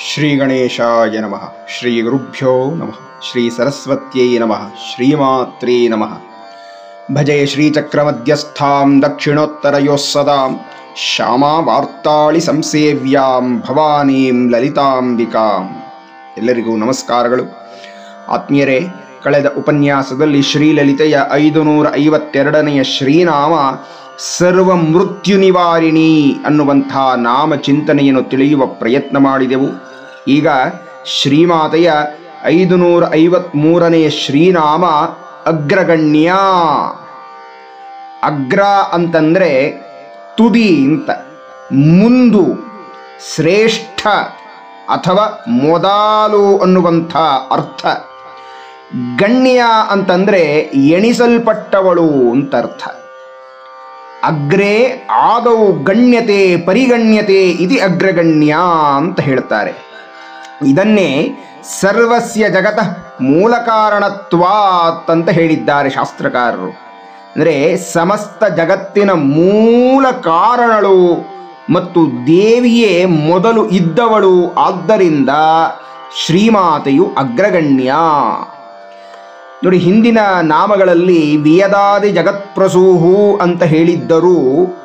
ಶ್ರೀ ಗಣೇಶಾಯ ನಮಃ ಶ್ರೀ ಗುರುಭ್ಯೋ ನಮಃ ಶ್ರೀ ಸರಸ್ವತ್ಯೈ ನಮಃ ಶ್ರೀಮಾತ್ರೇ ನಮಃ ಭಜೆ ಶ್ರೀಚಕ್ರಮಧ್ಯಸ್ಥಾಂ ದಕ್ಷಿಣೋತ್ತರಯೋಃ ಸದಾಂ ಶ್ಯಾಮಾ ವಾರ್ತಾಳಿ ಸಂಸೇವ್ಯಾಂ ಭವಾನೀಂ ಲಲಿತಾಂಬಿಕಾಂ ಎಲ್ಲರಿಗೂ ನಮಸ್ಕಾರಗಳು ಆತ್ಮೀಯರೇ ಕಳೆದ ಉಪನ್ಯಾಸದಲ್ಲಿ ಶ್ರೀಲಲಿತೆಯ ಐದು ನೂರ ಐವತ್ತೆರಡನೆಯ ಶ್ರೀನಾಮ ಸರ್ವ ಮೃತ್ಯು ನಿವಾರಿಣಿ ಅನ್ನುವಂಥ ನಾಮ ಚಿಂತನೆಯನ್ನು ತಿಳಿಯುವ ಪ್ರಯತ್ನ ಮಾಡಿದೆವು ಈಗ ಶ್ರೀಮಾತೆಯ ಐದು ನೂರ ಐವತ್ಮೂರನೆಯ ಶ್ರೀನಾಮ ಅಗ್ರಗಣ್ಯ ಅಗ್ರ ಅಂತಂದ್ರೆ ತುದಿ ಅಂತ ಮುಂದು ಶ್ರೇಷ್ಠ ಅಥವಾ ಮೊದಲು ಅನ್ನುವಂಥ ಅರ್ಥ ಗಣ್ಯ ಅಂತಂದ್ರೆ ಎಣಿಸಲ್ಪಟ್ಟವಳು ಅಂತ ಅರ್ಥ ಅಗ್ರೇ ಆದೌ ಗಣ್ಯತೆ ಪರಿಗಣ್ಯತೆ ಇದು ಅಗ್ರಗಣ್ಯ ಅಂತ ಹೇಳ್ತಾರೆ ಇದನ್ನೇ ಸರ್ವಸ್ಯ ಜಗತಃ ಮೂಲ ಕಾರಣತ್ವಾತ್ ಅಂತ ಹೇಳಿದ್ದಾರೆ ಶಾಸ್ತ್ರಕಾರರು ಅಂದರೆ ಸಮಸ್ತ ಜಗತ್ತಿನ ಮೂಲ ಕಾರಣಳು ಮತ್ತು ದೇವಿಯೇ ಮೊದಲು ಇದ್ದವಳು ಆದ್ದರಿಂದ ಶ್ರೀಮಾತೆಯು ಅಗ್ರಗಣ್ಯ ನೋಡಿ ಹಿಂದಿನ ನಾಮಗಳಲ್ಲಿ ವಿಯದಾದಿ ಜಗತ್ಪ್ರಸೂಹು ಅಂತ ಹೇಳಿದ್ದರೂ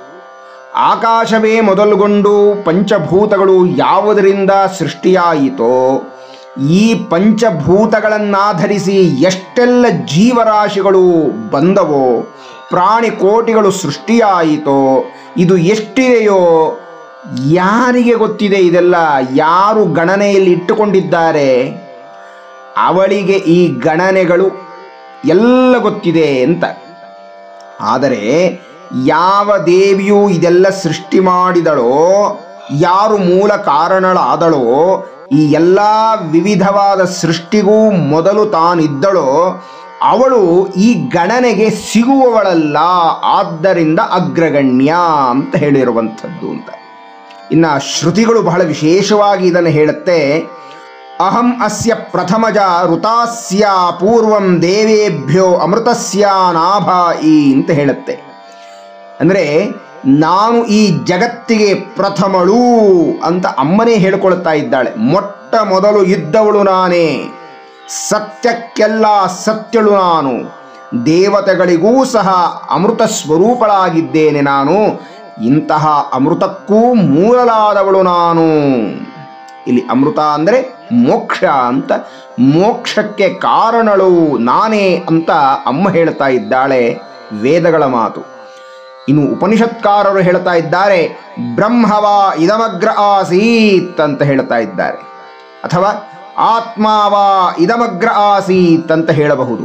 ಆಕಾಶವೇ ಮೊದಲುಗೊಂಡು ಪಂಚಭೂತಗಳು ಯಾವುದರಿಂದ ಸೃಷ್ಟಿಯಾಯಿತೋ ಈ ಪಂಚಭೂತಗಳನ್ನಾಧರಿಸಿ ಎಷ್ಟೆಲ್ಲ ಜೀವರಾಶಿಗಳು ಬಂದವೋ ಪ್ರಾಣಿ ಕೋಟಿಗಳು ಸೃಷ್ಟಿಯಾಯಿತೋ ಇದು ಎಷ್ಟಿದೆಯೋ ಯಾರಿಗೆ ಗೊತ್ತಿದೆ ಇದೆಲ್ಲ ಯಾರು ಗಣನೆಯಲ್ಲಿ ಇಟ್ಟುಕೊಂಡಿದ್ದಾರೆ ಅವಳಿಗೆ ಈ ಗಣನೆಗಳು ಎಲ್ಲ ಗೊತ್ತಿದೆ ಅಂತ ಆದರೆ ಯಾವ ದೇವಿಯು ಇದೆಲ್ಲ ಸೃಷ್ಟಿ ಮಾಡಿದಳೋ ಯಾರು ಮೂಲ ಕಾರಣಳಾದಳೋ ಈ ಎಲ್ಲ ವಿವಿಧವಾದ ಸೃಷ್ಟಿಗೂ ಮೊದಲು ತಾನಿದ್ದಳೋ ಅವಳು ಈ ಗಣನೆಗೆ ಸಿಗುವವಳಲ್ಲ ಆದ್ದರಿಂದ ಅಗ್ರಗಣ್ಯ ಅಂತ ಹೇಳಿರುವಂಥದ್ದು ಅಂತ ಇನ್ನು ಶ್ರುತಿಗಳು ಬಹಳ ವಿಶೇಷವಾಗಿ ಇದನ್ನು ಹೇಳುತ್ತೆ ಅಹಂ ಅಸ್ಯ ಪ್ರಥಮಜ ಋತಾಸ್ಯ ಪೂರ್ವಂ ದೇವೇಭ್ಯೋ ಅಮೃತಸ್ಯ ನಾಭಾಯಿ ಅಂತ ಹೇಳುತ್ತೆ ಅಂದರೆ ನಾನು ಈ ಜಗತ್ತಿಗೆ ಪ್ರಥಮಳು ಅಂತ ಅಮ್ಮನೇ ಹೇಳಿಕೊಳ್ತಾ ಇದ್ದಾಳೆ ಮೊಟ್ಟ ಮೊದಲು ಇದ್ದವಳು ನಾನೇ ಸತ್ಯಕ್ಕೆಲ್ಲ ಸತ್ಯಳು ನಾನು ದೇವತೆಗಳಿಗೂ ಸಹ ಅಮೃತ ಸ್ವರೂಪಳಾಗಿದ್ದೇನೆ ನಾನು ಇಂತಹ ಅಮೃತಕ್ಕೂ ಮೂಲಲಾದವಳು ನಾನು ಇಲ್ಲಿ ಅಮೃತ ಅಂದರೆ ಮೋಕ್ಷ ಅಂತ ಮೋಕ್ಷಕ್ಕೆ ಕಾರಣಳು ನಾನೇ ಅಂತ ಅಮ್ಮ ಹೇಳ್ತಾ ಇದ್ದಾಳೆ ವೇದಗಳ ಮಾತು ಇನ್ನು ಉಪನಿಷತ್ಕಾರರು ಹೇಳ್ತಾ ಇದ್ದಾರೆ ಬ್ರಹ್ಮವ ಇದಮಗ್ರ ಆಸೀತ್ ಅಂತ ಹೇಳ್ತಾ ಇದ್ದಾರೆ ಅಥವಾ ಆತ್ಮಾವ ಇದಮಗ್ರ ಆಸೀತ್ ಅಂತ ಹೇಳಬಹುದು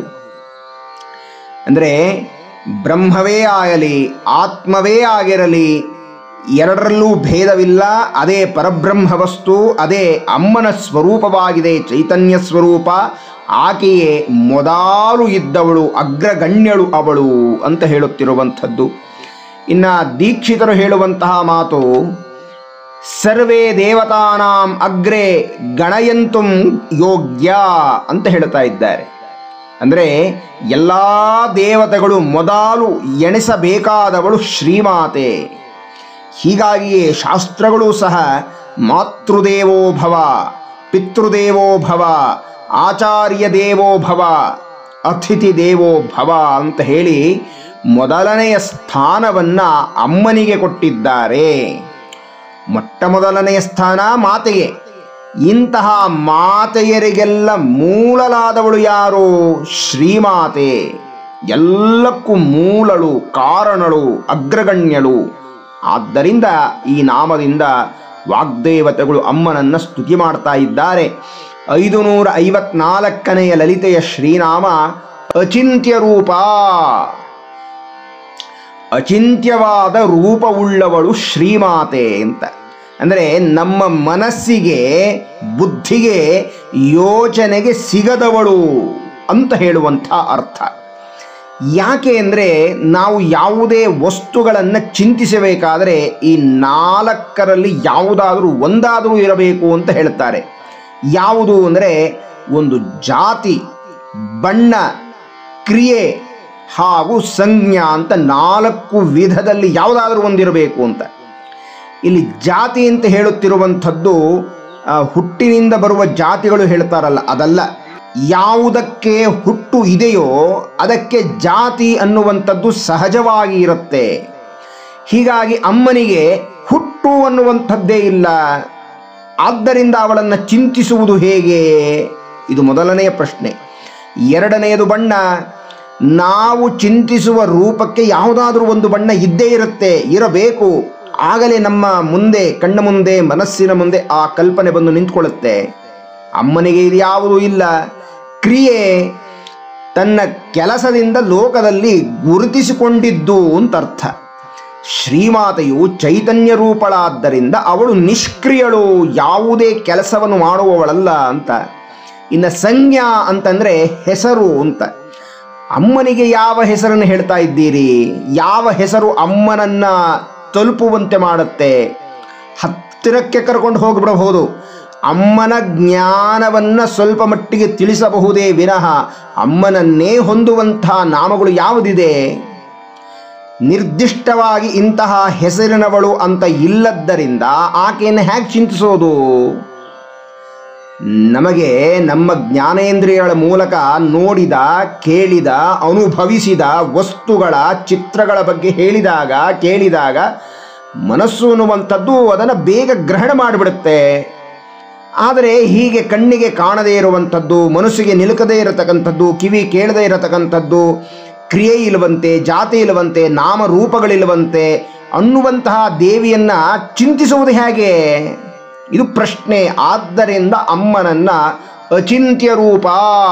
ಅಂದರೆ ಬ್ರಹ್ಮವೇ ಆಗಲಿ ಆತ್ಮವೇ ಆಗಿರಲಿ ಎರಡರಲ್ಲೂ ಭೇದವಿಲ್ಲ ಅದೇ ಪರಬ್ರಹ್ಮ ವಸ್ತು ಅದೇ ಅಮ್ಮನ ಸ್ವರೂಪವಾಗಿದೆ ಚೈತನ್ಯ ಸ್ವರೂಪ ಆಕೆಯೇ ಮೊದಲು ಇದ್ದವಳು ಅಗ್ರಗಣ್ಯಳು ಅವಳು ಅಂತ ಹೇಳುತ್ತಿರುವಂಥದ್ದು ಇನ್ನು ದೀಕ್ಷಿತರು ಹೇಳುವಂತಹ ಮಾತು ಸರ್ವೇ ದೇವತಾನಾಂ ಅಗ್ರೆ ಗಣಯಂತು ಯೋಗ್ಯ ಅಂತ ಹೇಳ್ತಾ ಇದ್ದಾರೆ ಅಂದರೆ ಎಲ್ಲ ದೇವತೆಗಳು ಮೊದಲು ಎಣಿಸಬೇಕಾದವಳು ಶ್ರೀಮಾತೆ ಹೀಗಾಗಿಯೇ ಶಾಸ್ತ್ರಗಳು ಸಹ ಮಾತೃದೇವೋ ಭವ ಪಿತೃದೇವೋ ಭವ ಆಚಾರ್ಯ ದೇವೋ ಭವ ಅತಿಥಿ ದೇವೋ ಭವ ಅಂತ ಹೇಳಿ ಮೊದಲನೆಯ ಸ್ಥಾನವನ್ನು ಅಮ್ಮನಿಗೆ ಕೊಟ್ಟಿದ್ದಾರೆ ಮೊಟ್ಟ ಮೊದಲನೆಯ ಸ್ಥಾನ ಮಾತೆಗೆ ಇಂತಹ ಮಾತೆಯರಿಗೆಲ್ಲ ಮೂಲಲಾದವಳು ಯಾರು ಶ್ರೀಮಾತೆ ಎಲ್ಲಕ್ಕೂ ಮೂಲಳು ಕಾರಣಳು ಅಗ್ರಗಣ್ಯಳು ಆದ್ದರಿಂದ ಈ ನಾಮದಿಂದ ವಾಗ್ದೇವತೆಗಳು ಅಮ್ಮನನ್ನ ಸ್ತುತಿ ಮಾಡ್ತಾ ಇದ್ದಾರೆ ಐದು ನೂರ ಐವತ್ನಾಲ್ಕನೆಯ ಲಲಿತೆಯ ಶ್ರೀನಾಮ ಅಚಿಂತ್ಯ ರೂಪ ಅಚಿಂತ್ಯವಾದ ರೂಪವುಳ್ಳವಳು ಶ್ರೀಮಾತೆ ಅಂತ ಅಂದರೆ ನಮ್ಮ ಮನಸ್ಸಿಗೆ ಬುದ್ಧಿಗೆ ಯೋಚನೆಗೆ ಸಿಗದವಳು ಅಂತ ಹೇಳುವಂಥ ಅರ್ಥ ಯಾಕೆ ಅಂದರೆ ನಾವು ಯಾವುದೇ ವಸ್ತುಗಳನ್ನು ಚಿಂತಿಸಬೇಕಾದರೆ ಈ ನಾಲ್ಕರಲ್ಲಿ ಯಾವುದಾದರೂ ಒಂದಾದರೂ ಇರಬೇಕು ಅಂತ ಹೇಳ್ತಾರೆ ಯಾವುದು ಅಂದರೆ ಒಂದು ಜಾತಿ ಬಣ್ಣ ಕ್ರಿಯೆ ಹಾಗೂ ಸಂಜ್ಞಾ ಅಂತ ನಾಲ್ಕು ವಿಧದಲ್ಲಿ ಯಾವುದಾದ್ರೂ ಒಂದಿರಬೇಕು ಅಂತ ಇಲ್ಲಿ ಜಾತಿ ಅಂತ ಹೇಳುತ್ತಿರುವಂಥದ್ದು ಆ, ಹುಟ್ಟಿನಿಂದ ಬರುವ ಜಾತಿಗಳು ಹೇಳ್ತಾರಲ್ಲ ಅದಲ್ಲ ಯಾವುದಕ್ಕೆ ಹುಟ್ಟು ಇದೆಯೋ ಅದಕ್ಕೆ ಜಾತಿ ಅನ್ನುವಂಥದ್ದು ಸಹಜವಾಗಿ ಇರುತ್ತೆ ಹೀಗಾಗಿ ಅಮ್ಮನಿಗೆ ಹುಟ್ಟು ಅನ್ನುವಂಥದ್ದೇ ಇಲ್ಲ ಆದ್ದರಿಂದ ಅವಳನ್ನು ಚಿಂತಿಸುವುದು ಹೇಗೆ ಇದು ಮೊದಲನೆಯ ಪ್ರಶ್ನೆ ಎರಡನೆಯದು ಬಣ್ಣ ನಾವು ಚಿಂತಿಸುವ ರೂಪಕ್ಕೆ ಯಾವುದಾದ್ರೂ ಒಂದು ಬಣ್ಣ ಇದ್ದೇ ಇರುತ್ತೆ ಇರಬೇಕು ಆಗಲೇ ನಮ್ಮ ಮುಂದೆ ಕಣ್ಣ ಮುಂದೆ ಮನಸ್ಸಿನ ಮುಂದೆ ಆ ಕಲ್ಪನೆ ಬಂದು ನಿಂತ್ಕೊಳ್ಳುತ್ತೆ ಅಮ್ಮನಿಗೆ ಇದು ಯಾವುದೂ ಇಲ್ಲ ಕ್ರಿಯೆ ತನ್ನ ಕೆಲಸದಿಂದ ಲೋಕದಲ್ಲಿ ಗುರುತಿಸಿಕೊಂಡಿದ್ದು ಅಂತ ಅರ್ಥ ಶ್ರೀಮಾತೆಯು ಚೈತನ್ಯ ರೂಪಳಾದ್ದರಿಂದ ಅವಳು ನಿಷ್ಕ್ರಿಯಳು ಯಾವುದೇ ಕೆಲಸವನ್ನು ಮಾಡುವವಳಲ್ಲ ಅಂತ ಇನ್ನು ಸಂಜ್ಞಾ ಅಂತಂದ್ರೆ ಹೆಸರು ಅಂತ ಅಮ್ಮನಿಗೆ ಯಾವ ಹೆಸರನ್ನು ಹೇಳ್ತಾ ಇದ್ದೀರಿ ಯಾವ ಹೆಸರು ಅಮ್ಮನನ್ನ ತಲುಪುವಂತೆ ಮಾಡುತ್ತೆ ಹತ್ತಿರಕ್ಕೆ ಕರ್ಕೊಂಡು ಹೋಗಿಬಿಡಬಹುದು ಅಮ್ಮನ ಜ್ಞಾನವನ್ನ ಸ್ವಲ್ಪ ಮಟ್ಟಿಗೆ ತಿಳಿಸಬಹುದೇ ವಿನಃ ಅಮ್ಮನನ್ನೇ ಹೊಂದುವಂತಹ ನಾಮಗಳು ಯಾವುದಿದೆ ನಿರ್ದಿಷ್ಟವಾಗಿ ಇಂತಹ ಹೆಸರಿನವಳು ಅಂತ ಇಲ್ಲದ್ದರಿಂದ ಆಕೆಯನ್ನು ಹೇಗೆ ಚಿಂತಿಸೋದು ನಮಗೆ ನಮ್ಮ ಜ್ಞಾನೇಂದ್ರಿಯಗಳ ಮೂಲಕ ನೋಡಿದ ಕೇಳಿದ ಅನುಭವಿಸಿದ ವಸ್ತುಗಳ ಚಿತ್ರಗಳ ಬಗ್ಗೆ ಹೇಳಿದಾಗ ಕೇಳಿದಾಗ ಮನಸ್ಸು ಅನ್ನುವಂಥದ್ದು ಅದನ್ನು ಬೇಗ ಗ್ರಹಣ ಮಾಡಿಬಿಡುತ್ತೆ ಆದರೆ ಹೀಗೆ ಕಣ್ಣಿಗೆ ಕಾಣದೇ ಇರುವಂಥದ್ದು ಮನಸ್ಸಿಗೆ ನಿಲುಕದೇ ಇರತಕ್ಕಂಥದ್ದು ಕಿವಿ ಕೇಳದೇ ಇರತಕ್ಕಂಥದ್ದು ಕ್ರಿಯೆ ಇಲ್ಲವಂತೆ ಜಾತಿ ಇಲ್ಲವಂತೆ ನಾಮರೂಪಗಳಿಲ್ಲವಂತೆ ಅನ್ನುವಂತಹ ದೇವಿಯನ್ನ ಚಿಂತಿಸುವುದು ಹೇಗೆ ಇದು ಪ್ರಶ್ನೆ ಆದ್ದರಿಂದ ಅಮ್ಮನನ್ನ ಅಚಿಂತ್ಯ ರೂಪ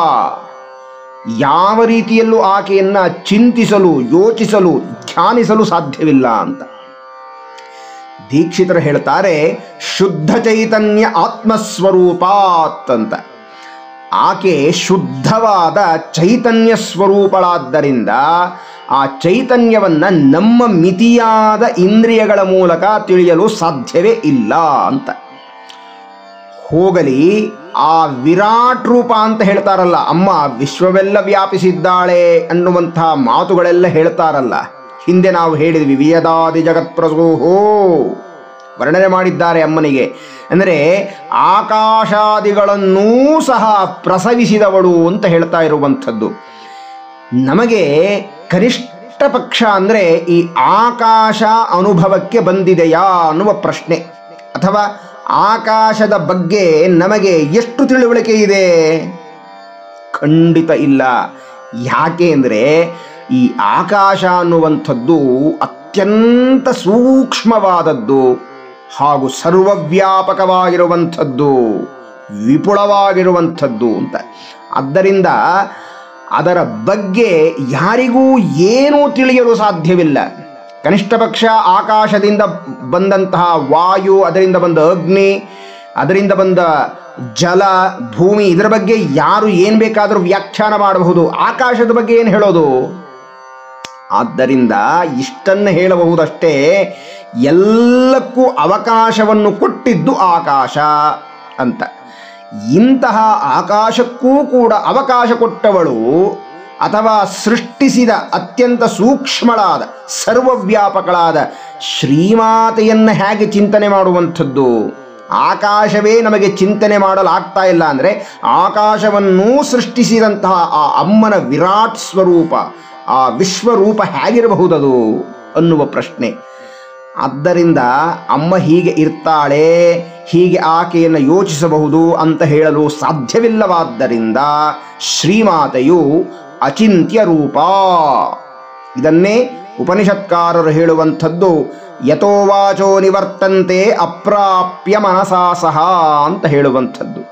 ಯಾವ ರೀತಿಯಲ್ಲೂ ಆಕೆಯನ್ನ ಚಿಂತಿಸಲು ಯೋಚಿಸಲು ಧ್ಯಾನಿಸಲು ಸಾಧ್ಯವಿಲ್ಲ ಅಂತ ದೀಕ್ಷಿತರು ಹೇಳ್ತಾರೆ ಶುದ್ಧ ಚೈತನ್ಯ ಆತ್ಮಸ್ವರೂಪಾತ್ ಅಂತ ಆಕೆ ಶುದ್ಧವಾದ ಚೈತನ್ಯ ಸ್ವರೂಪಳಾದ್ದರಿಂದ ಆ ಚೈತನ್ಯವನ್ನ ನಮ್ಮ ಮಿತಿಯಾದ ಇಂದ್ರಿಯಗಳ ಮೂಲಕ ತಿಳಿಯಲು ಸಾಧ್ಯವೇ ಇಲ್ಲ ಅಂತ ಹೋಗಲಿ ಆ ವಿರಾಟ್ ರೂಪ ಅಂತ ಹೇಳ್ತಾರಲ್ಲ ಅಮ್ಮ ವಿಶ್ವವೆಲ್ಲ ವ್ಯಾಪಿಸಿದ್ದಾಳೆ ಅನ್ನುವಂತಹ ಮಾತುಗಳೆಲ್ಲ ಹೇಳ್ತಾರಲ್ಲ ಹಿಂದೆ ನಾವು ಹೇಳಿದ್ವಿ ವಿಯದಾದಿ ಜಗತ್ಪ್ರಸೂಹೋ ವರ್ಣನೆ ಮಾಡಿದ್ದಾರೆ ಅಮ್ಮನಿಗೆ ಅಂದರೆ ಆಕಾಶಾದಿಗಳನ್ನೂ ಸಹ ಪ್ರಸವಿಸಿದವಳು ಅಂತ ಹೇಳ್ತಾ ಇರುವಂಥದ್ದು ನಮಗೆ ಕನಿಷ್ಠ ಪಕ್ಷ ಅಂದರೆ ಈ ಆಕಾಶ ಅನುಭವಕ್ಕೆ ಬಂದಿದೆಯಾ ಅನ್ನುವ ಪ್ರಶ್ನೆ ಅಥವಾ ಆಕಾಶದ ಬಗ್ಗೆ ನಮಗೆ ಎಷ್ಟು ತಿಳುವಳಿಕೆ ಇದೆ ಖಂಡಿತ ಇಲ್ಲ ಯಾಕೆ ಅಂದರೆ ಈ ಆಕಾಶ ಅನ್ನುವಂಥದ್ದು ಅತ್ಯಂತ ಸೂಕ್ಷ್ಮವಾದದ್ದು ಹಾಗೂ ಸರ್ವವ್ಯಾಪಕವಾಗಿರುವಂಥದ್ದು ವಿಪುಲವಾಗಿರುವಂಥದ್ದು ಅಂತ ಆದ್ದರಿಂದ ಅದರ ಬಗ್ಗೆ ಯಾರಿಗೂ ಏನೂ ತಿಳಿಯಲು ಸಾಧ್ಯವಿಲ್ಲ ಕನಿಷ್ಠ ಪಕ್ಷ ಆಕಾಶದಿಂದ ಬಂದಂತಹ ವಾಯು ಅದರಿಂದ ಬಂದ ಅಗ್ನಿ ಅದರಿಂದ ಬಂದ ಜಲ ಭೂಮಿ ಇದರ ಬಗ್ಗೆ ಯಾರು ಏನು ಬೇಕಾದರೂ ವ್ಯಾಖ್ಯಾನ ಮಾಡಬಹುದು ಆಕಾಶದ ಬಗ್ಗೆ ಏನು ಹೇಳೋದು ಆದ್ದರಿಂದ ಇಷ್ಟನ್ನು ಹೇಳಬಹುದಷ್ಟೇ ಎಲ್ಲಕ್ಕೂ ಅವಕಾಶವನ್ನು ಕೊಟ್ಟಿದ್ದು ಆಕಾಶ ಅಂತ ಇಂತಹ ಆಕಾಶಕ್ಕೂ ಕೂಡ ಅವಕಾಶ ಕೊಟ್ಟವಳು ಅಥವಾ ಸೃಷ್ಟಿಸಿದ ಅತ್ಯಂತ ಸೂಕ್ಷ್ಮಳಾದ ಸರ್ವವ್ಯಾಪಕಳಾದ ಶ್ರೀಮಾತೆಯನ್ನು ಹೇಗೆ ಚಿಂತನೆ ಮಾಡುವಂಥದ್ದು ಆಕಾಶವೇ ನಮಗೆ ಚಿಂತನೆ ಮಾಡಲಾಗ್ತಾ ಇಲ್ಲ ಅಂದರೆ ಆಕಾಶವನ್ನೂ ಸೃಷ್ಟಿಸಿದಂತಹ ಆ ಅಮ್ಮನ ವಿರಾಟ್ ಸ್ವರೂಪ ಆ ವಿಶ್ವರೂಪ ಹೇಗಿರಬಹುದದು ಅನ್ನುವ ಪ್ರಶ್ನೆ ಆದ್ದರಿಂದ ಅಮ್ಮ ಹೀಗೆ ಇರ್ತಾಳೆ ಹೀಗೆ ಆಕೆಯನ್ನು ಯೋಚಿಸಬಹುದು ಅಂತ ಹೇಳಲು ಸಾಧ್ಯವಿಲ್ಲವಾದ್ದರಿಂದ ಶ್ರೀಮಾತೆಯು ಅಚಿಂತ್ಯ ರೂಪ ಇದನ್ನೇ ಉಪನಿಷತ್ಕಾರರು ಹೇಳುವಂಥದ್ದು ಯಥೋವಾಚೋ ನಿವರ್ತಂತೆ ಅಪ್ರಾಪ್ಯ ಮನಸಾ ಸಹ ಅಂತ ಹೇಳುವಂಥದ್ದು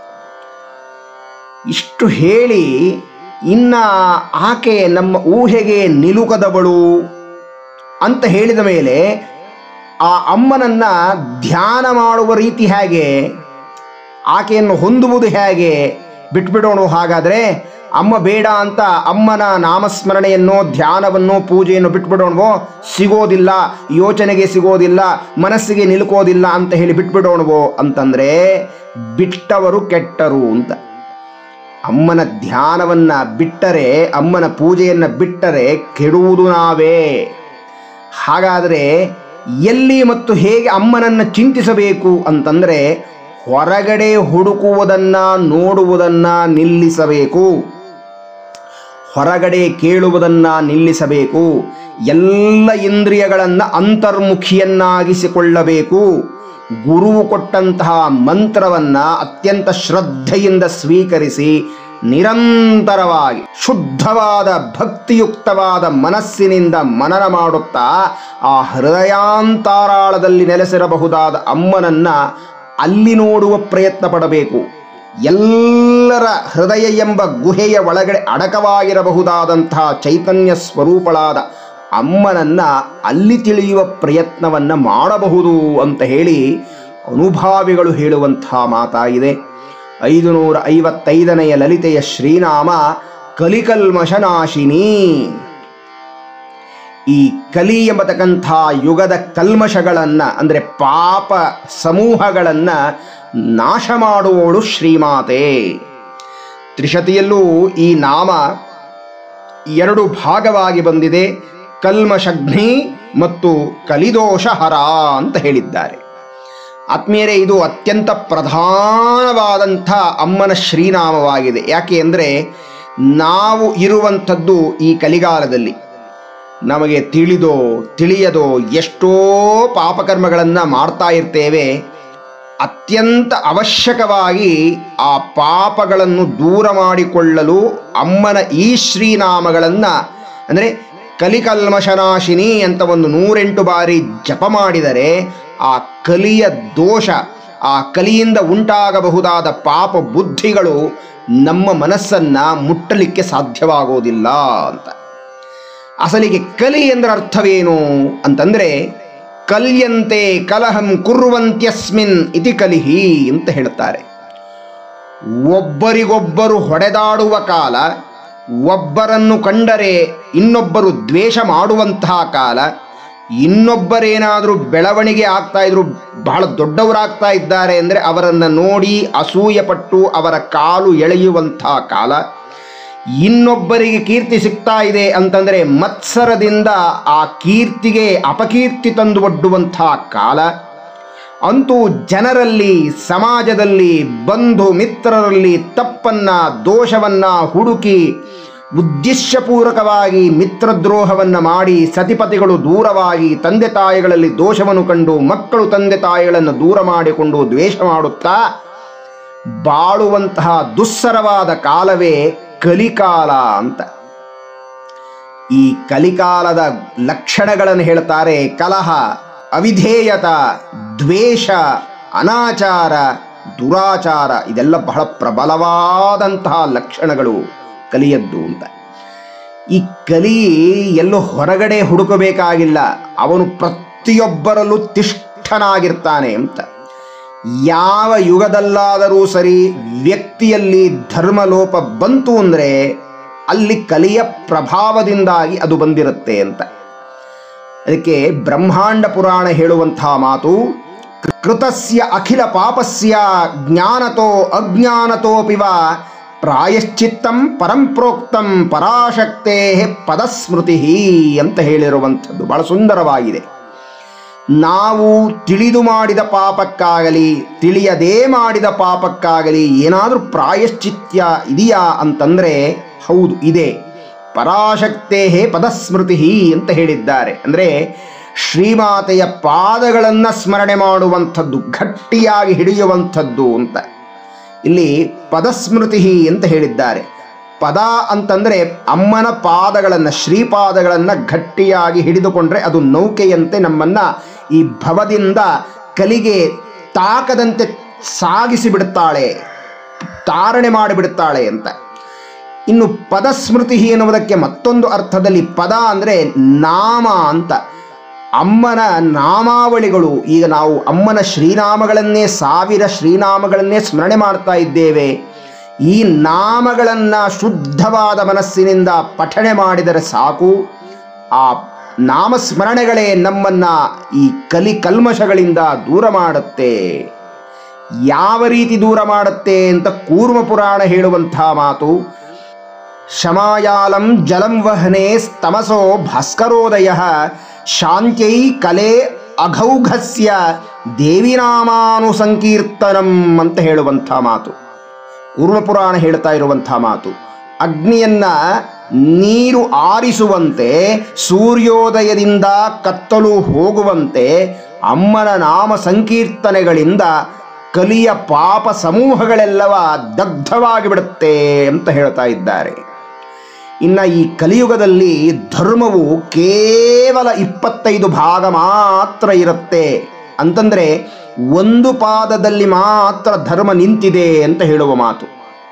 ಇಷ್ಟು ಹೇಳಿ ಇನ್ನ ಆಕೆ ನಮ್ಮ ಊಹೆಗೆ ನಿಲುಕದವಳು ಅಂತ ಹೇಳಿದ ಮೇಲೆ ಆ ಅಮ್ಮನನ್ನ ಧ್ಯಾನ ಮಾಡುವ ರೀತಿ ಹೇಗೆ ಆಕೆಯನ್ನು ಹೊಂದುವುದು ಹೇಗೆ ಬಿಟ್ಬಿಡೋಣ ಹಾಗಾದರೆ ಅಮ್ಮ ಬೇಡ ಅಂತ ಅಮ್ಮನ ನಾಮಸ್ಮರಣೆಯನ್ನು ಧ್ಯಾನವನ್ನು ಪೂಜೆಯನ್ನು ಬಿಟ್ಬಿಡೋಣವೋ ಸಿಗೋದಿಲ್ಲ ಯೋಚನೆಗೆ ಸಿಗೋದಿಲ್ಲ ಮನಸ್ಸಿಗೆ ನಿಲುಕೋದಿಲ್ಲ ಅಂತ ಹೇಳಿ ಬಿಟ್ಬಿಡೋಣವೋ ಅಂತಂದ್ರೆ ಬಿಟ್ಟವರು ಕೆಟ್ಟರು ಅಂತ ಅಮ್ಮನ ಧ್ಯಾನವನ್ನ ಬಿಟ್ಟರೆ ಅಮ್ಮನ ಪೂಜೆಯನ್ನ ಬಿಟ್ಟರೆ ಕೆಡುವುದು ನಾವೇ ಹಾಗಾದರೆ ಎಲ್ಲಿ ಮತ್ತು ಹೇಗೆ ಅಮ್ಮನನ್ನು ಚಿಂತಿಸಬೇಕು ಅಂತಂದರೆ ಹೊರಗಡೆ ಹುಡುಕುವುದನ್ನ ನೋಡುವುದನ್ನ ನಿಲ್ಲಿಸಬೇಕು ಹೊರಗಡೆ ಕೇಳುವುದನ್ನ ನಿಲ್ಲಿಸಬೇಕು ಎಲ್ಲ ಇಂದ್ರಿಯಗಳನ್ನು ಅಂತರ್ಮುಖಿಯನ್ನಾಗಿಸಿಕೊಳ್ಳಬೇಕು ಗುರುವು ಕೊಟ್ಟಂತಹ ಮಂತ್ರವನ್ನ ಅತ್ಯಂತ ಶ್ರದ್ಧೆಯಿಂದ ಸ್ವೀಕರಿಸಿ ನಿರಂತರವಾಗಿ ಶುದ್ಧವಾದ ಭಕ್ತಿಯುಕ್ತವಾದ ಮನಸ್ಸಿನಿಂದ ಮನನ ಮಾಡುತ್ತಾ ಆ ಹೃದಯಾಂತರಾಳದಲ್ಲಿ ನೆಲೆಸಿರಬಹುದಾದ ಅಮ್ಮನನ್ನ ಅಲ್ಲಿ ನೋಡುವ ಪ್ರಯತ್ನ ಪಡಬೇಕು ಎಲ್ಲರ ಹೃದಯ ಎಂಬ ಗುಹೆಯ ಒಳಗಡೆ ಅಡಕವಾಗಿರಬಹುದಾದಂತಹ ಚೈತನ್ಯ ಸ್ವರೂಪಳಾದ ಅಮ್ಮನನ್ನ ಅಲ್ಲಿ ತಿಳಿಯುವ ಪ್ರಯತ್ನವನ್ನ ಮಾಡಬಹುದು ಅಂತ ಹೇಳಿ ಅನುಭಾವಿಗಳು ಹೇಳುವಂತಹ ಮಾತಾಗಿದೆ ಐದು ನೂರ ಐವತ್ತೈದನೆಯ ಲಲಿತೆಯ ಶ್ರೀನಾಮ ಕಲಿಕಲ್ಮಶನಾಶಿನಿ ಈ ಕಲಿ ಎಂಬತಕ್ಕಂಥ ಯುಗದ ಕಲ್ಮಶಗಳನ್ನು ಅಂದರೆ ಪಾಪ ಸಮೂಹಗಳನ್ನು ನಾಶ ಮಾಡುವವಳು ಶ್ರೀಮಾತೆ ತ್ರಿಶತಿಯಲ್ಲೂ ಈ ನಾಮ ಎರಡು ಭಾಗವಾಗಿ ಬಂದಿದೆ ಕಲ್ಮಶಗ್ನಿ ಮತ್ತು ಕಲಿದೋಷ ಹರ ಅಂತ ಹೇಳಿದ್ದಾರೆ ಆತ್ಮೀಯರೇ ಇದು ಅತ್ಯಂತ ಪ್ರಧಾನವಾದಂಥ ಅಮ್ಮನ ಶ್ರೀನಾಮವಾಗಿದೆ ಯಾಕೆ ಅಂದರೆ ನಾವು ಇರುವಂಥದ್ದು ಈ ಕಲಿಗಾಲದಲ್ಲಿ ನಮಗೆ ತಿಳಿದೋ ತಿಳಿಯದೋ ಎಷ್ಟೋ ಪಾಪಕರ್ಮಗಳನ್ನು ಮಾಡ್ತಾ ಇರ್ತೇವೆ ಅತ್ಯಂತ ಅವಶ್ಯಕವಾಗಿ ಆ ಪಾಪಗಳನ್ನು ದೂರ ಮಾಡಿಕೊಳ್ಳಲು ಅಮ್ಮನ ಈ ಶ್ರೀನಾಮಗಳನ್ನು ಅಂದರೆ ಕಲಿಕಲ್ಮಶನಾಶಿನಿ ಅಂತ ಒಂದು ನೂರೆಂಟು ಬಾರಿ ಜಪ ಮಾಡಿದರೆ ಆ ಕಲಿಯ ದೋಷ ಆ ಕಲಿಯಿಂದ ಉಂಟಾಗಬಹುದಾದ ಪಾಪ ಬುದ್ಧಿಗಳು ನಮ್ಮ ಮನಸ್ಸನ್ನು ಮುಟ್ಟಲಿಕ್ಕೆ ಸಾಧ್ಯವಾಗೋದಿಲ್ಲ ಅಂತ ಅಸಲಿಗೆ ಕಲಿ ಎಂದರ ಅರ್ಥವೇನು ಅಂತಂದ್ರೆ ಕಲ್ಯಂತೆ ಕಲಹಂ ಕುರ್ವಂತ್ಯಸ್ಮಿನ್ ಇತಿ ಕಲಿಹಿ ಅಂತ ಹೇಳ್ತಾರೆ ಒಬ್ಬರಿಗೊಬ್ಬರು ಹೊಡೆದಾಡುವ ಕಾಲ ಒಬ್ಬರನ್ನು ಕಂಡರೆ ಇನ್ನೊಬ್ಬರು ದ್ವೇಷ ಮಾಡುವಂತಹ ಕಾಲ ಇನ್ನೊಬ್ಬರೇನಾದರೂ ಬೆಳವಣಿಗೆ ಆಗ್ತಾ ಇದ್ರು ಬಹಳ ದೊಡ್ಡವರಾಗ್ತಾ ಇದ್ದಾರೆ ಅಂದರೆ ಅವರನ್ನು ನೋಡಿ ಅಸೂಯೆ ಪಟ್ಟು ಅವರ ಕಾಲು ಎಳೆಯುವಂತಹ ಕಾಲ ಇನ್ನೊಬ್ಬರಿಗೆ ಕೀರ್ತಿ ಸಿಗ್ತಾ ಇದೆ ಅಂತಂದರೆ ಮತ್ಸರದಿಂದ ಆ ಕೀರ್ತಿಗೆ ಅಪಕೀರ್ತಿ ತಂದು ಒಡ್ಡುವಂತಹ ಕಾಲ ಅಂತೂ ಜನರಲ್ಲಿ ಸಮಾಜದಲ್ಲಿ ಬಂಧು ಮಿತ್ರರಲ್ಲಿ ತಪ್ಪನ್ನ ದೋಷವನ್ನ ಹುಡುಕಿ ಉದ್ದೇಶಪೂರ್ವಕವಾಗಿ ಮಿತ್ರದ್ರೋಹವನ್ನು ಮಾಡಿ ಸತಿಪತಿಗಳು ದೂರವಾಗಿ ತಂದೆ ತಾಯಿಗಳಲ್ಲಿ ದೋಷವನ್ನು ಕಂಡು ಮಕ್ಕಳು ತಂದೆ ತಾಯಿಗಳನ್ನು ದೂರ ಮಾಡಿಕೊಂಡು ದ್ವೇಷ ಮಾಡುತ್ತಾ ಬಾಳುವಂತಹ ದುಸ್ಸರವಾದ ಕಾಲವೇ ಕಲಿಕಾಲ ಅಂತ ಈ ಕಲಿಕಾಲದ ಲಕ್ಷಣಗಳನ್ನು ಹೇಳ್ತಾರೆ ಕಲಹ ಅವಿಧೇಯತ ದ್ವೇಷ ಅನಾಚಾರ ದುರಾಚಾರ ಇದೆಲ್ಲ ಬಹಳ ಪ್ರಬಲವಾದಂತಹ ಲಕ್ಷಣಗಳು ಕಲಿಯದ್ದು ಅಂತ ಈ ಕಲಿ ಎಲ್ಲೋ ಹೊರಗಡೆ ಹುಡುಕಬೇಕಾಗಿಲ್ಲ ಅವನು ಪ್ರತಿಯೊಬ್ಬರಲ್ಲೂ ತಿಷ್ಠನಾಗಿರ್ತಾನೆ ಅಂತ ಯಾವ ಯುಗದಲ್ಲಾದರೂ ಸರಿ ವ್ಯಕ್ತಿಯಲ್ಲಿ ಧರ್ಮಲೋಪ ಬಂತು ಅಂದರೆ ಅಲ್ಲಿ ಕಲಿಯ ಪ್ರಭಾವದಿಂದಾಗಿ ಅದು ಬಂದಿರುತ್ತೆ ಅಂತ ಅದಕ್ಕೆ ಬ್ರಹ್ಮಾಂಡ ಪುರಾಣ ಹೇಳುವಂತಹ ಮಾತು ಕೃತಸ್ಯ ಅಖಿಲ ಪಾಪಸ್ಯ ಜ್ಞಾನತೋ ಅಜ್ಞಾನತೋಪಿವ ಪ್ರಾಯಶ್ಚಿತ್ತಂ ಪರಂಪ್ರೋಕ್ತಂ ಪರಾಶಕ್ತೇ ಪದಸ್ಮೃತಿ ಅಂತ ಹೇಳಿರುವಂಥದ್ದು ಬಹಳ ಸುಂದರವಾಗಿದೆ ನಾವು ತಿಳಿದು ಮಾಡಿದ ಪಾಪಕ್ಕಾಗಲಿ ತಿಳಿಯದೇ ಮಾಡಿದ ಪಾಪಕ್ಕಾಗಲಿ ಏನಾದರೂ ಪ್ರಾಯಶ್ಚಿತ್ಯ ಇದೆಯಾ ಅಂತಂದರೆ ಹೌದು ಇದೆ ಪರಾಶಕ್ತೇ ಪದಸ್ಮೃತಿ ಅಂತ ಹೇಳಿದ್ದಾರೆ ಅಂದರೆ ಶ್ರೀಮಾತೆಯ ಪಾದಗಳನ್ನು ಸ್ಮರಣೆ ಮಾಡುವಂಥದ್ದು ಗಟ್ಟಿಯಾಗಿ ಹಿಡಿಯುವಂಥದ್ದು ಅಂತ ಇಲ್ಲಿ ಪದಸ್ಮೃತಿ ಅಂತ ಹೇಳಿದ್ದಾರೆ ಪದ ಅಂತಂದರೆ ಅಮ್ಮನ ಪಾದಗಳನ್ನು ಶ್ರೀಪಾದಗಳನ್ನು ಗಟ್ಟಿಯಾಗಿ ಹಿಡಿದುಕೊಂಡ್ರೆ ಅದು ನೌಕೆಯಂತೆ ನಮ್ಮನ್ನ ಈ ಭವದಿಂದ ಕಲಿಗೆ ತಾಕದಂತೆ ಸಾಗಿಸಿ ಬಿಡುತ್ತಾಳೆ ತಾರಣೆ ಮಾಡಿಬಿಡುತ್ತಾಳೆ ಅಂತ ಇನ್ನು ಪದಸ್ಮೃತಿ ಎನ್ನುವುದಕ್ಕೆ ಮತ್ತೊಂದು ಅರ್ಥದಲ್ಲಿ ಪದ ಅಂದರೆ ನಾಮ ಅಂತ ಅಮ್ಮನ ನಾಮಾವಳಿಗಳು ಈಗ ನಾವು ಅಮ್ಮನ ಶ್ರೀನಾಮಗಳನ್ನೇ ಸಾವಿರ ಶ್ರೀನಾಮಗಳನ್ನೇ ಸ್ಮರಣೆ ಮಾಡ್ತಾ ಇದ್ದೇವೆ ಈ ನಾಮಗಳನ್ನು ಶುದ್ಧವಾದ ಮನಸ್ಸಿನಿಂದ ಪಠಣೆ ಮಾಡಿದರೆ ಸಾಕು ಆ ನಾಮಸ್ಮರಣೆಗಳೇ ನಮ್ಮನ್ನ ಈ ಕಲಿ ಕಲ್ಮಶಗಳಿಂದ ದೂರ ಮಾಡುತ್ತೆ ಯಾವ ರೀತಿ ದೂರ ಮಾಡುತ್ತೆ ಅಂತ ಕೂರ್ಮ ಪುರಾಣ ಹೇಳುವಂತಹ ಮಾತು ಶಮಾಯಾಲಂ ಜಲಂ ವಹನೆ ಸ್ತಮಸೋ ಭಾಸ್ಕರೋದಯ ಶಾಂತ್ಯೈ ಕಲೆ ಅಘೌಘಸ್ಯ ದೇವಿನಾಮಾನುಸಂಕೀರ್ತನಂ ಅಂತ ಹೇಳುವಂಥ ಮಾತು ಪುರಾಣ ಹೇಳ್ತಾ ಇರುವಂಥ ಮಾತು ಅಗ್ನಿಯನ್ನ ನೀರು ಆರಿಸುವಂತೆ ಸೂರ್ಯೋದಯದಿಂದ ಕತ್ತಲು ಹೋಗುವಂತೆ ಅಮ್ಮನ ನಾಮ ಸಂಕೀರ್ತನೆಗಳಿಂದ ಕಲಿಯ ಪಾಪ ಸಮೂಹಗಳೆಲ್ಲವ ದಗ್ಧವಾಗಿ ಬಿಡುತ್ತೆ ಅಂತ ಹೇಳ್ತಾ ಇದ್ದಾರೆ ಇನ್ನು ಈ ಕಲಿಯುಗದಲ್ಲಿ ಧರ್ಮವು ಕೇವಲ ಇಪ್ಪತ್ತೈದು ಭಾಗ ಮಾತ್ರ ಇರುತ್ತೆ ಅಂತಂದರೆ ಒಂದು ಪಾದದಲ್ಲಿ ಮಾತ್ರ ಧರ್ಮ ನಿಂತಿದೆ ಅಂತ ಹೇಳುವ ಮಾತು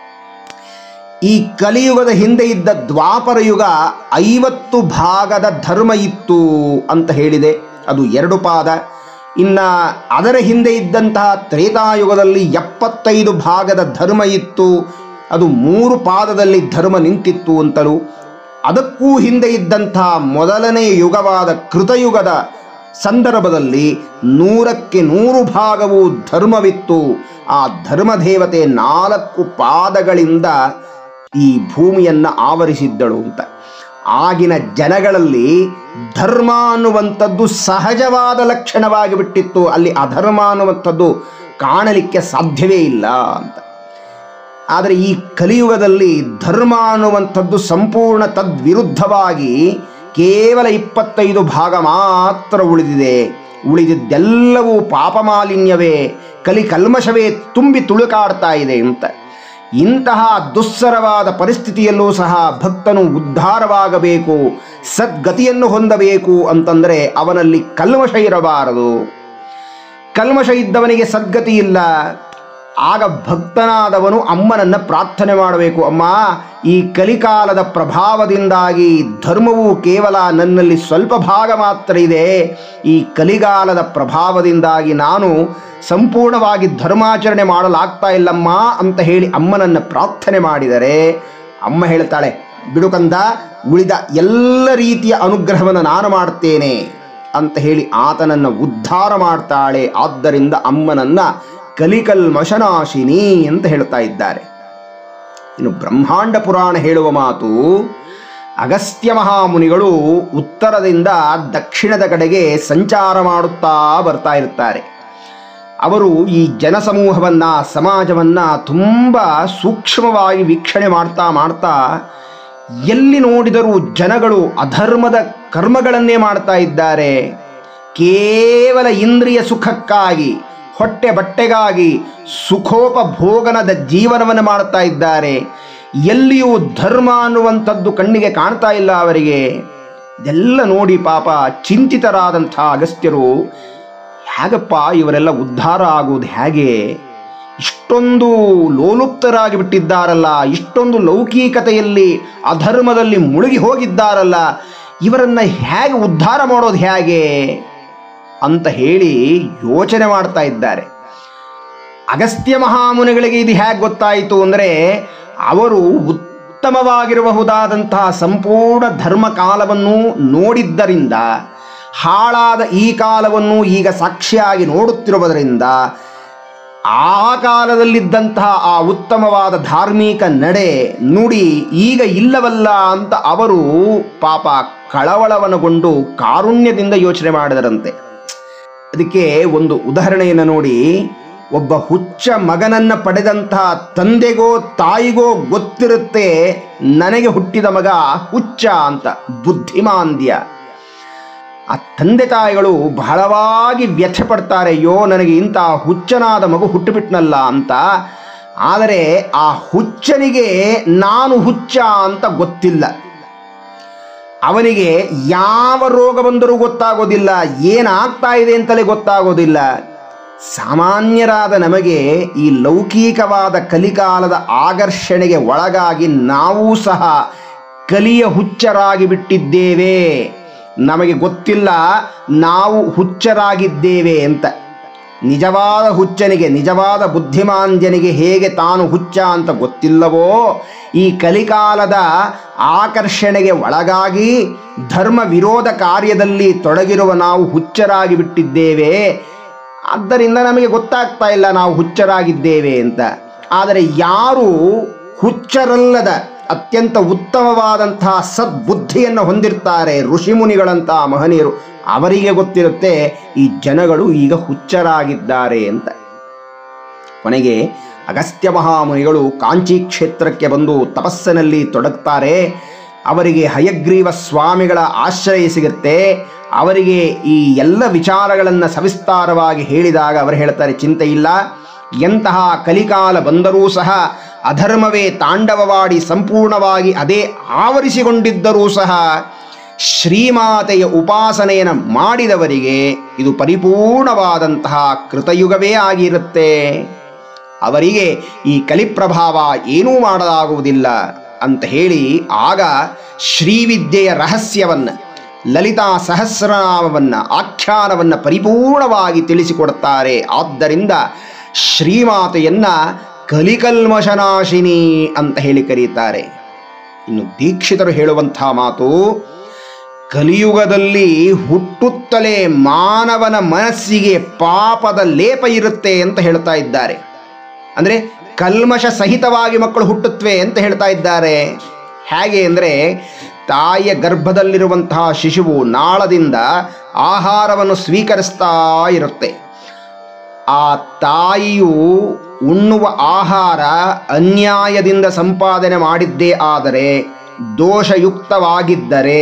ಈ ಕಲಿಯುಗದ ಹಿಂದೆ ಇದ್ದ ದ್ವಾಪರ ಯುಗ ಐವತ್ತು ಭಾಗದ ಧರ್ಮ ಇತ್ತು ಅಂತ ಹೇಳಿದೆ ಅದು ಎರಡು ಪಾದ ಇನ್ನು ಅದರ ಹಿಂದೆ ಇದ್ದಂತಹ ತ್ರೇತಾಯುಗದಲ್ಲಿ ಎಪ್ಪತ್ತೈದು ಭಾಗದ ಧರ್ಮ ಇತ್ತು ಅದು ಮೂರು ಪಾದದಲ್ಲಿ ಧರ್ಮ ನಿಂತಿತ್ತು ಅಂತಲೂ ಅದಕ್ಕೂ ಹಿಂದೆ ಇದ್ದಂತಹ ಮೊದಲನೇ ಯುಗವಾದ ಕೃತಯುಗದ ಸಂದರ್ಭದಲ್ಲಿ ನೂರಕ್ಕೆ ನೂರು ಭಾಗವು ಧರ್ಮವಿತ್ತು ಆ ಧರ್ಮದೇವತೆ ನಾಲ್ಕು ಪಾದಗಳಿಂದ ಈ ಭೂಮಿಯನ್ನು ಆವರಿಸಿದ್ದಳು ಅಂತ ಆಗಿನ ಜನಗಳಲ್ಲಿ ಧರ್ಮ ಅನ್ನುವಂಥದ್ದು ಸಹಜವಾದ ಲಕ್ಷಣವಾಗಿ ಬಿಟ್ಟಿತ್ತು ಅಲ್ಲಿ ಅಧರ್ಮ ಅನ್ನುವಂಥದ್ದು ಕಾಣಲಿಕ್ಕೆ ಸಾಧ್ಯವೇ ಇಲ್ಲ ಅಂತ ಆದರೆ ಈ ಕಲಿಯುಗದಲ್ಲಿ ಧರ್ಮ ಅನ್ನುವಂಥದ್ದು ಸಂಪೂರ್ಣ ತದ್ವಿರುದ್ಧವಾಗಿ ಕೇವಲ ಇಪ್ಪತ್ತೈದು ಭಾಗ ಮಾತ್ರ ಉಳಿದಿದೆ ಉಳಿದಿದ್ದೆಲ್ಲವೂ ಪಾಪಮಾಲಿನ್ಯವೇ ಕಲಿ ಕಲ್ಮಶವೇ ತುಂಬಿ ತುಳುಕಾಡ್ತಾ ಇದೆ ಅಂತ ಇಂತಹ ದುಸ್ಸರವಾದ ಪರಿಸ್ಥಿತಿಯಲ್ಲೂ ಸಹ ಭಕ್ತನು ಉದ್ಧಾರವಾಗಬೇಕು ಸದ್ಗತಿಯನ್ನು ಹೊಂದಬೇಕು ಅಂತಂದರೆ ಅವನಲ್ಲಿ ಕಲ್ಮಶ ಇರಬಾರದು ಕಲ್ಮಶ ಇದ್ದವನಿಗೆ ಸದ್ಗತಿ ಇಲ್ಲ ಆಗ ಭಕ್ತನಾದವನು ಅಮ್ಮನನ್ನು ಪ್ರಾರ್ಥನೆ ಮಾಡಬೇಕು ಅಮ್ಮ ಈ ಕಲಿಕಾಲದ ಪ್ರಭಾವದಿಂದಾಗಿ ಧರ್ಮವು ಕೇವಲ ನನ್ನಲ್ಲಿ ಸ್ವಲ್ಪ ಭಾಗ ಮಾತ್ರ ಇದೆ ಈ ಕಲಿಗಾಲದ ಪ್ರಭಾವದಿಂದಾಗಿ ನಾನು ಸಂಪೂರ್ಣವಾಗಿ ಧರ್ಮಾಚರಣೆ ಮಾಡಲಾಗ್ತಾ ಇಲ್ಲಮ್ಮ ಅಂತ ಹೇಳಿ ಅಮ್ಮನನ್ನು ಪ್ರಾರ್ಥನೆ ಮಾಡಿದರೆ ಅಮ್ಮ ಹೇಳ್ತಾಳೆ ಬಿಡುಕಂದ ಉಳಿದ ಎಲ್ಲ ರೀತಿಯ ಅನುಗ್ರಹವನ್ನು ನಾನು ಮಾಡ್ತೇನೆ ಅಂತ ಹೇಳಿ ಆತನನ್ನು ಉದ್ಧಾರ ಮಾಡ್ತಾಳೆ ಆದ್ದರಿಂದ ಅಮ್ಮನನ್ನ ಕಲಿಕಲ್ಮಶನಾಶಿನಿ ಅಂತ ಹೇಳ್ತಾ ಇದ್ದಾರೆ ಇನ್ನು ಬ್ರಹ್ಮಾಂಡ ಪುರಾಣ ಹೇಳುವ ಮಾತು ಅಗಸ್ತ್ಯ ಮಹಾಮುನಿಗಳು ಉತ್ತರದಿಂದ ದಕ್ಷಿಣದ ಕಡೆಗೆ ಸಂಚಾರ ಮಾಡುತ್ತಾ ಬರ್ತಾ ಇರ್ತಾರೆ ಅವರು ಈ ಜನಸಮೂಹವನ್ನ ಸಮಾಜವನ್ನ ತುಂಬ ಸೂಕ್ಷ್ಮವಾಗಿ ವೀಕ್ಷಣೆ ಮಾಡ್ತಾ ಮಾಡ್ತಾ ಎಲ್ಲಿ ನೋಡಿದರೂ ಜನಗಳು ಅಧರ್ಮದ ಕರ್ಮಗಳನ್ನೇ ಮಾಡ್ತಾ ಇದ್ದಾರೆ ಕೇವಲ ಇಂದ್ರಿಯ ಸುಖಕ್ಕಾಗಿ ಹೊಟ್ಟೆ ಬಟ್ಟೆಗಾಗಿ ಸುಖೋಪಭೋಗನದ ಜೀವನವನ್ನು ಮಾಡ್ತಾ ಇದ್ದಾರೆ ಎಲ್ಲಿಯೂ ಧರ್ಮ ಅನ್ನುವಂಥದ್ದು ಕಣ್ಣಿಗೆ ಕಾಣ್ತಾ ಇಲ್ಲ ಅವರಿಗೆ ಇದೆಲ್ಲ ನೋಡಿ ಪಾಪ ಚಿಂತಿತರಾದಂಥ ಅಗಸ್ತ್ಯರು ಹೇಗಪ್ಪ ಇವರೆಲ್ಲ ಉದ್ಧಾರ ಆಗುವುದು ಹೇಗೆ ಇಷ್ಟೊಂದು ಲೋಲುಪ್ತರಾಗಿ ಬಿಟ್ಟಿದ್ದಾರಲ್ಲ ಇಷ್ಟೊಂದು ಲೌಕಿಕತೆಯಲ್ಲಿ ಅಧರ್ಮದಲ್ಲಿ ಮುಳುಗಿ ಹೋಗಿದ್ದಾರಲ್ಲ ಇವರನ್ನ ಹೇಗೆ ಉದ್ಧಾರ ಮಾಡೋದು ಹೇಗೆ ಅಂತ ಹೇಳಿ ಯೋಚನೆ ಮಾಡ್ತಾ ಇದ್ದಾರೆ ಅಗಸ್ತ್ಯ ಮಹಾಮುನಿಗಳಿಗೆ ಇದು ಹೇಗೆ ಗೊತ್ತಾಯಿತು ಅಂದರೆ ಅವರು ಉತ್ತಮವಾಗಿರಬಹುದಾದಂತಹ ಸಂಪೂರ್ಣ ಧರ್ಮ ಕಾಲವನ್ನು ನೋಡಿದ್ದರಿಂದ ಹಾಳಾದ ಈ ಕಾಲವನ್ನು ಈಗ ಸಾಕ್ಷಿಯಾಗಿ ನೋಡುತ್ತಿರುವುದರಿಂದ ಆ ಕಾಲದಲ್ಲಿದ್ದಂತಹ ಆ ಉತ್ತಮವಾದ ಧಾರ್ಮಿಕ ನಡೆ ನುಡಿ ಈಗ ಇಲ್ಲವಲ್ಲ ಅಂತ ಅವರು ಪಾಪ ಕಳವಳವನ್ನಗೊಂಡು ಕಾರುಣ್ಯದಿಂದ ಯೋಚನೆ ಮಾಡಿದರಂತೆ ಅದಕ್ಕೆ ಒಂದು ಉದಾಹರಣೆಯನ್ನು ನೋಡಿ ಒಬ್ಬ ಹುಚ್ಚ ಮಗನನ್ನ ಪಡೆದಂತಹ ತಂದೆಗೋ ತಾಯಿಗೋ ಗೊತ್ತಿರುತ್ತೆ ನನಗೆ ಹುಟ್ಟಿದ ಮಗ ಹುಚ್ಚ ಅಂತ ಬುದ್ಧಿಮಾಂದ್ಯ ಆ ತಂದೆ ತಾಯಿಗಳು ಬಹಳವಾಗಿ ವ್ಯಥೆ ಪಡ್ತಾರೆ ಅಯ್ಯೋ ನನಗೆ ಇಂಥ ಹುಚ್ಚನಾದ ಮಗು ಹುಟ್ಟುಬಿಟ್ನಲ್ಲ ಅಂತ ಆದರೆ ಆ ಹುಚ್ಚನಿಗೆ ನಾನು ಹುಚ್ಚ ಅಂತ ಗೊತ್ತಿಲ್ಲ ಅವನಿಗೆ ಯಾವ ರೋಗ ಬಂದರೂ ಗೊತ್ತಾಗೋದಿಲ್ಲ ಏನಾಗ್ತಾ ಇದೆ ಅಂತಲೇ ಗೊತ್ತಾಗೋದಿಲ್ಲ ಸಾಮಾನ್ಯರಾದ ನಮಗೆ ಈ ಲೌಕಿಕವಾದ ಕಲಿಕಾಲದ ಆಕರ್ಷಣೆಗೆ ಒಳಗಾಗಿ ನಾವು ಸಹ ಕಲಿಯ ಹುಚ್ಚರಾಗಿ ಬಿಟ್ಟಿದ್ದೇವೆ ನಮಗೆ ಗೊತ್ತಿಲ್ಲ ನಾವು ಹುಚ್ಚರಾಗಿದ್ದೇವೆ ಅಂತ ನಿಜವಾದ ಹುಚ್ಚನಿಗೆ ನಿಜವಾದ ಬುದ್ಧಿಮಾಂದ್ಯನಿಗೆ ಹೇಗೆ ತಾನು ಹುಚ್ಚ ಅಂತ ಗೊತ್ತಿಲ್ಲವೋ ಈ ಕಲಿಕಾಲದ ಆಕರ್ಷಣೆಗೆ ಒಳಗಾಗಿ ಧರ್ಮ ವಿರೋಧ ಕಾರ್ಯದಲ್ಲಿ ತೊಡಗಿರುವ ನಾವು ಹುಚ್ಚರಾಗಿ ಬಿಟ್ಟಿದ್ದೇವೆ ಆದ್ದರಿಂದ ನಮಗೆ ಗೊತ್ತಾಗ್ತಾ ಇಲ್ಲ ನಾವು ಹುಚ್ಚರಾಗಿದ್ದೇವೆ ಅಂತ ಆದರೆ ಯಾರು ಹುಚ್ಚರಲ್ಲದ ಅತ್ಯಂತ ಉತ್ತಮವಾದಂತಹ ಸದ್ಬುದ್ಧಿಯನ್ನು ಹೊಂದಿರ್ತಾರೆ ಋಷಿಮುನಿಗಳಂತಹ ಮಹನೀಯರು ಅವರಿಗೆ ಗೊತ್ತಿರುತ್ತೆ ಈ ಜನಗಳು ಈಗ ಹುಚ್ಚರಾಗಿದ್ದಾರೆ ಅಂತ ಕೊನೆಗೆ ಅಗಸ್ತ್ಯ ಮಹಾಮುನಿಗಳು ಕಾಂಚಿ ಕ್ಷೇತ್ರಕ್ಕೆ ಬಂದು ತಪಸ್ಸಿನಲ್ಲಿ ತೊಡಗ್ತಾರೆ ಅವರಿಗೆ ಹಯಗ್ರೀವ ಸ್ವಾಮಿಗಳ ಆಶ್ರಯ ಸಿಗುತ್ತೆ ಅವರಿಗೆ ಈ ಎಲ್ಲ ವಿಚಾರಗಳನ್ನು ಸವಿಸ್ತಾರವಾಗಿ ಹೇಳಿದಾಗ ಅವರು ಹೇಳ್ತಾರೆ ಚಿಂತೆ ಇಲ್ಲ ಎಂತಹ ಕಲಿಕಾಲ ಬಂದರೂ ಸಹ ಅಧರ್ಮವೇ ತಾಂಡವವಾಡಿ ಸಂಪೂರ್ಣವಾಗಿ ಅದೇ ಆವರಿಸಿಕೊಂಡಿದ್ದರೂ ಸಹ ಶ್ರೀಮಾತೆಯ ಉಪಾಸನೆಯನ್ನು ಮಾಡಿದವರಿಗೆ ಇದು ಪರಿಪೂರ್ಣವಾದಂತಹ ಕೃತಯುಗವೇ ಆಗಿರುತ್ತೆ ಅವರಿಗೆ ಈ ಕಲಿಪ್ರಭಾವ ಏನೂ ಮಾಡಲಾಗುವುದಿಲ್ಲ ಅಂತ ಹೇಳಿ ಆಗ ಶ್ರೀವಿದ್ಯೆಯ ರಹಸ್ಯವನ್ನು ಲಲಿತಾ ಸಹಸ್ರನಾಮವನ್ನು ಆಖ್ಯಾನವನ್ನು ಪರಿಪೂರ್ಣವಾಗಿ ತಿಳಿಸಿಕೊಡುತ್ತಾರೆ ಆದ್ದರಿಂದ ಶ್ರೀಮಾತೆಯನ್ನ ಕಲಿಕಲ್ಮಶನಾಶಿನಿ ಅಂತ ಹೇಳಿ ಕರೀತಾರೆ ಇನ್ನು ದೀಕ್ಷಿತರು ಹೇಳುವಂಥ ಮಾತು ಕಲಿಯುಗದಲ್ಲಿ ಹುಟ್ಟುತ್ತಲೇ ಮಾನವನ ಮನಸ್ಸಿಗೆ ಪಾಪದ ಲೇಪ ಇರುತ್ತೆ ಅಂತ ಹೇಳ್ತಾ ಇದ್ದಾರೆ ಅಂದರೆ ಕಲ್ಮಶ ಸಹಿತವಾಗಿ ಮಕ್ಕಳು ಹುಟ್ಟುತ್ತವೆ ಅಂತ ಹೇಳ್ತಾ ಇದ್ದಾರೆ ಹೇಗೆ ಅಂದರೆ ತಾಯಿಯ ಗರ್ಭದಲ್ಲಿರುವಂತಹ ಶಿಶುವು ನಾಳದಿಂದ ಆಹಾರವನ್ನು ಸ್ವೀಕರಿಸ್ತಾ ಇರುತ್ತೆ ಆ ತಾಯಿಯು ಉಣ್ಣುವ ಆಹಾರ ಅನ್ಯಾಯದಿಂದ ಸಂಪಾದನೆ ಮಾಡಿದ್ದೇ ಆದರೆ ದೋಷಯುಕ್ತವಾಗಿದ್ದರೆ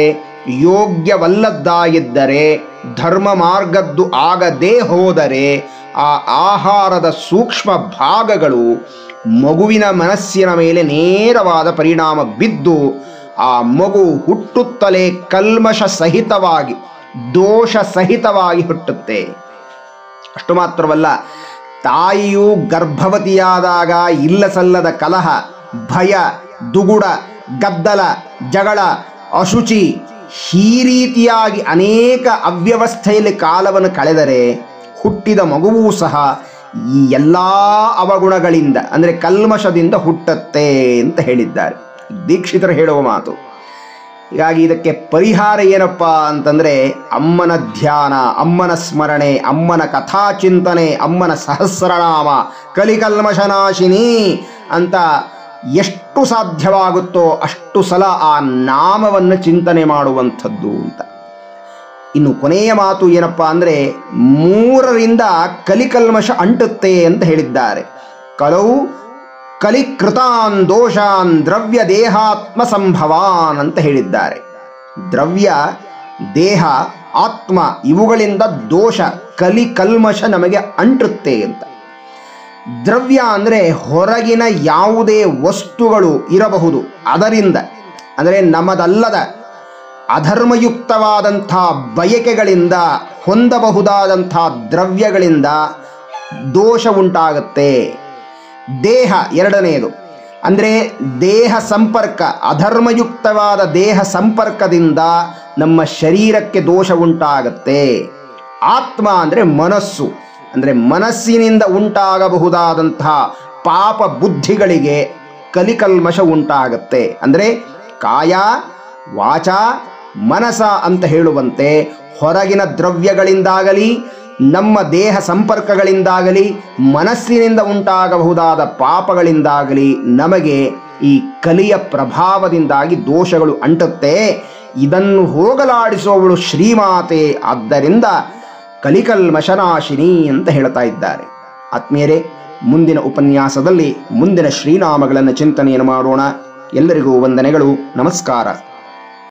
ಯೋಗ್ಯವಲ್ಲದ್ದಾಗಿದ್ದರೆ ಧರ್ಮ ಮಾರ್ಗದ್ದು ಆಗದೇ ಹೋದರೆ ಆ ಆಹಾರದ ಸೂಕ್ಷ್ಮ ಭಾಗಗಳು ಮಗುವಿನ ಮನಸ್ಸಿನ ಮೇಲೆ ನೇರವಾದ ಪರಿಣಾಮ ಬಿದ್ದು ಆ ಮಗು ಹುಟ್ಟುತ್ತಲೇ ಕಲ್ಮಶ ಸಹಿತವಾಗಿ ದೋಷ ಸಹಿತವಾಗಿ ಹುಟ್ಟುತ್ತೆ ಅಷ್ಟು ಮಾತ್ರವಲ್ಲ ತಾಯಿಯು ಗರ್ಭವತಿಯಾದಾಗ ಇಲ್ಲ ಸಲ್ಲದ ಕಲಹ ಭಯ ದುಗುಡ ಗದ್ದಲ ಜಗಳ ಅಶುಚಿ ಈ ರೀತಿಯಾಗಿ ಅನೇಕ ಅವ್ಯವಸ್ಥೆಯಲ್ಲಿ ಕಾಲವನ್ನು ಕಳೆದರೆ ಹುಟ್ಟಿದ ಮಗುವೂ ಸಹ ಈ ಎಲ್ಲ ಅವಗುಣಗಳಿಂದ ಅಂದರೆ ಕಲ್ಮಶದಿಂದ ಹುಟ್ಟತ್ತೆ ಅಂತ ಹೇಳಿದ್ದಾರೆ ದೀಕ್ಷಿತರು ಹೇಳುವ ಮಾತು ಹೀಗಾಗಿ ಇದಕ್ಕೆ ಪರಿಹಾರ ಏನಪ್ಪ ಅಂತಂದರೆ ಅಮ್ಮನ ಧ್ಯಾನ ಅಮ್ಮನ ಸ್ಮರಣೆ ಅಮ್ಮನ ಕಥಾಚಿಂತನೆ ಅಮ್ಮನ ಸಹಸ್ರನಾಮ ಕಲಿಕಲ್ಮಶನಾಶಿನಿ ಅಂತ ಎಷ್ಟು ಸಾಧ್ಯವಾಗುತ್ತೋ ಅಷ್ಟು ಸಲ ಆ ನಾಮವನ್ನು ಚಿಂತನೆ ಮಾಡುವಂಥದ್ದು ಅಂತ ಇನ್ನು ಕೊನೆಯ ಮಾತು ಏನಪ್ಪ ಅಂದರೆ ಮೂರರಿಂದ ಕಲಿಕಲ್ಮಶ ಅಂಟುತ್ತೆ ಅಂತ ಹೇಳಿದ್ದಾರೆ ಕಲವು ಕಲಿಕೃತಾನ್ ದೋಷಾನ್ ದ್ರವ್ಯ ದೇಹಾತ್ಮ ಸಂಭವಾನ್ ಅಂತ ಹೇಳಿದ್ದಾರೆ ದ್ರವ್ಯ ದೇಹ ಆತ್ಮ ಇವುಗಳಿಂದ ದೋಷ ಕಲಿ ಕಲ್ಮಶ ನಮಗೆ ಅಂಟುತ್ತೆ ಅಂತ ದ್ರವ್ಯ ಅಂದರೆ ಹೊರಗಿನ ಯಾವುದೇ ವಸ್ತುಗಳು ಇರಬಹುದು ಅದರಿಂದ ಅಂದರೆ ನಮ್ಮದಲ್ಲದ ಅಧರ್ಮಯುಕ್ತವಾದಂಥ ಬಯಕೆಗಳಿಂದ ಹೊಂದಬಹುದಾದಂಥ ದ್ರವ್ಯಗಳಿಂದ ದೋಷ ಉಂಟಾಗುತ್ತೆ ದೇಹ ಎರಡನೆಯದು ಅಂದರೆ ದೇಹ ಸಂಪರ್ಕ ಅಧರ್ಮಯುಕ್ತವಾದ ದೇಹ ಸಂಪರ್ಕದಿಂದ ನಮ್ಮ ಶರೀರಕ್ಕೆ ದೋಷ ಉಂಟಾಗತ್ತೆ ಆತ್ಮ ಅಂದರೆ ಮನಸ್ಸು ಅಂದರೆ ಮನಸ್ಸಿನಿಂದ ಉಂಟಾಗಬಹುದಾದಂತಹ ಪಾಪ ಬುದ್ಧಿಗಳಿಗೆ ಕಲಿಕಲ್ಮಶ ಉಂಟಾಗತ್ತೆ ಅಂದರೆ ಕಾಯ ವಾಚ ಮನಸ ಅಂತ ಹೇಳುವಂತೆ ಹೊರಗಿನ ದ್ರವ್ಯಗಳಿಂದಾಗಲಿ ನಮ್ಮ ದೇಹ ಸಂಪರ್ಕಗಳಿಂದಾಗಲಿ ಮನಸ್ಸಿನಿಂದ ಉಂಟಾಗಬಹುದಾದ ಪಾಪಗಳಿಂದಾಗಲಿ ನಮಗೆ ಈ ಕಲಿಯ ಪ್ರಭಾವದಿಂದಾಗಿ ದೋಷಗಳು ಅಂಟುತ್ತೆ ಇದನ್ನು ಹೋಗಲಾಡಿಸುವವಳು ಶ್ರೀಮಾತೆ ಆದ್ದರಿಂದ ಕಲಿಕಲ್ಮಶನಾಶಿನಿ ಅಂತ ಹೇಳ್ತಾ ಇದ್ದಾರೆ ಆತ್ಮೀಯರೇ ಮುಂದಿನ ಉಪನ್ಯಾಸದಲ್ಲಿ ಮುಂದಿನ ಶ್ರೀನಾಮಗಳನ್ನು ಚಿಂತನೆಯನ್ನು ಮಾಡೋಣ ಎಲ್ಲರಿಗೂ ವಂದನೆಗಳು ನಮಸ್ಕಾರ